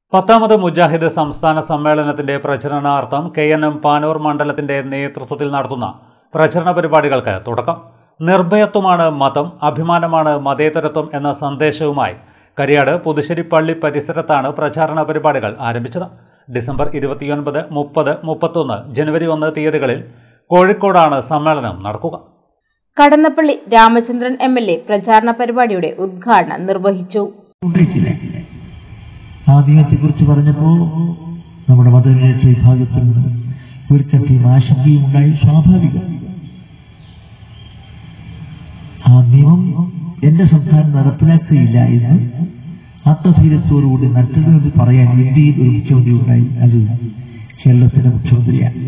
പത്താമത് മുജാഹിദ് സംസ്ഥാന സമ്മേളനത്തിന്റെ പ്രചരണാർത്ഥം കെ എൻ എം പാനൂർ മണ്ഡലത്തിന്റെ നേതൃത്വത്തിൽ നടത്തുന്ന പ്രചരണ പരിപാടികൾക്ക് തുടക്കം നിർഭയത്വമാണ് മതം അഭിമാനമാണ് മതേതരത്വം എന്ന സന്ദേശവുമായി കരിയാട് പുതുശ്ശേരി പള്ളി പരിസരത്താണ് പ്രചാരണ പരിപാടികൾ ആരംഭിച്ചത് ഡിസംബർ ഇരുപത്തിയൊൻപത് മുപ്പത് മുപ്പത്തൊന്ന് ജനുവരി ഒന്ന് തീയതികളിൽ കോഴിക്കോടാണ് സമ്മേളനം നടക്കുക Kadannappally Ramachandran M L A പ്രചാരണ പരിപാടിയുടെ ഉദ്ഘാടനം നിർവഹിച്ചു ഉണ്ടായിട്ടില്ല ആദ്യത്തെക്കുറിച്ച് പറഞ്ഞപ്പോൾ നമ്മുടെ മതനിരക്ഷ വിഭാഗത്തിൽ നിന്ന് ഒരു കട്ടിയും ആശങ്കയും ഉണ്ടായി സ്വാഭാവികം ആ നിയമം എന്റെ സംസ്ഥാനം നടപ്പിലാക്കുകയില്ല എന്ന് ആത്മധൈര്യത്തോടുകൂടി നല്ലതിന് വേണ്ടി പറയാൻ ഇന്ത്യയിൽ ഒരു മുഖ്യമന്ത്രി ഉണ്ടായി അത് കേരളത്തിന്റെ മുഖ്യമന്ത്രിയാണ്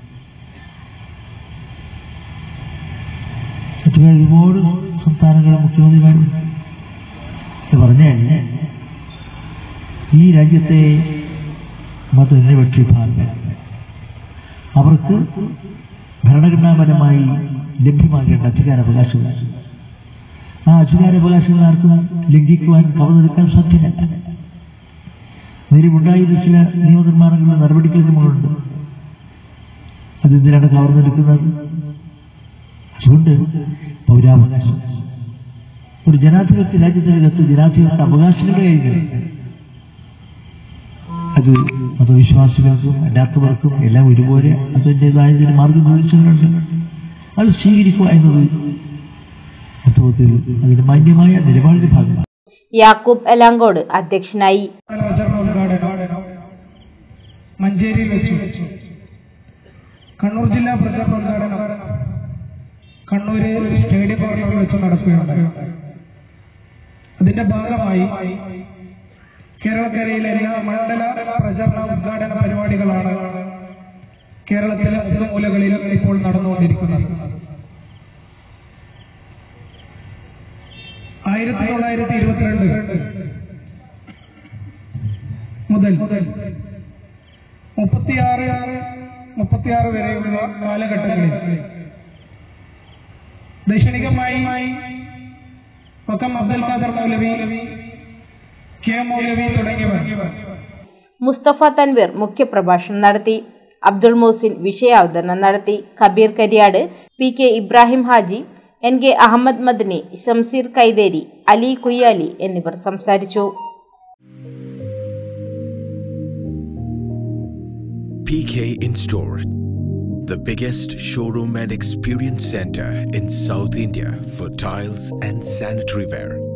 മറ്റുള്ള ഒരുപാട് സംസ്ഥാനങ്ങളിലെ മുഖ്യമന്ത്രിമാരുണ്ട് എന്ന് പറഞ്ഞാൽ ഈ രാജ്യത്തെ മതനിരപക്ഷ വിഭാഗങ്ങൾ അവർക്ക് ഭരണഘടനാപരമായി ലഭ്യമാകേണ്ട അധികാരാവകാശങ്ങൾ ആ അധികാരാവകാശങ്ങൾ ആർക്കും ലംഘിക്കുവാൻ കവർന്നെടുക്കാൻ സാധ്യമല്ല നിലവുണ്ടായിരുന്ന ചില നിയമനിർമ്മാണങ്ങളുടെ നടപടിക്രമങ്ങളുണ്ട് അതെന്തിനാണ് കവർന്നെടുക്കുന്നത് അതുകൊണ്ട് പൗരാവകാശം ഒരു ജനാധിപത്യ രാജ്യത്തിനകത്ത് ജനാധിപത്യ അവകാശങ്ങളെ അത് മതവിശ്വാസികൾക്കും അല്ലാത്തവർക്കും എല്ലാം ഒരുപോലെ അതിൻ്റെതായ ചില മാർഗനിർദ്ദേശങ്ങളുണ്ട് അത് സ്വീകരിക്കുക എന്നത് വാസ്തവത്തിൽ അതിന്റെ മാന്യമായ നിലപാടിന്റെ ഭാഗമാണ് യാക്കൂബ് എലാങ്കോട് അധ്യക്ഷനായി പ്രചരണോദ്ഘാടനം മഞ്ചേരിയിൽ വെച്ചു കണ്ണൂർ ജില്ലാ പ്രചരണോദ്ഘാടനം കണ്ണൂര് സ്റ്റേഡിയം കോർണറിൽ വെച്ച് നടക്കുകയുണ്ടായി അതിന്റെ ഭാഗമായി കേരളക്കരയിലെ എല്ലാ മണ്ഡല പ്രചരണ ഉദ്ഘാടന പരിപാടികളാണ് കേരളത്തിലെ മൂന്ന് മൂലകളിൽ ഇപ്പോൾ നടന്നുകൊണ്ടിരിക്കുന്നത് ആയിരത്തി തൊള്ളായിരത്തി ഇരുപത്തിരണ്ട് മുതൽ മുപ്പത്തിയാറ് മുപ്പത്തിയാറ് വരെയുള്ള കാലഘട്ടങ്ങളിൽ ദൈക്ഷണികമായി വക്കം അബ്ദുൽ ഖാദർ മൗലവി കെ മൗലവി തുടങ്ങിയവർ മുസ്തഫ തൻവീർ മുഖ്യപ്രഭാഷണം നടത്തി അബ്ദുൾ മോസിൻ വിഷയാവതരണം നടത്തി Kabeer Kariyad P K Ibrahim Haji N K Ahammed Madani Shamseer Kaitheri Ali Kuyyali എന്നിവർ സംസാരിച്ചു PK In Store, the biggest showroom and experience center in South India for tiles and sanitary ware.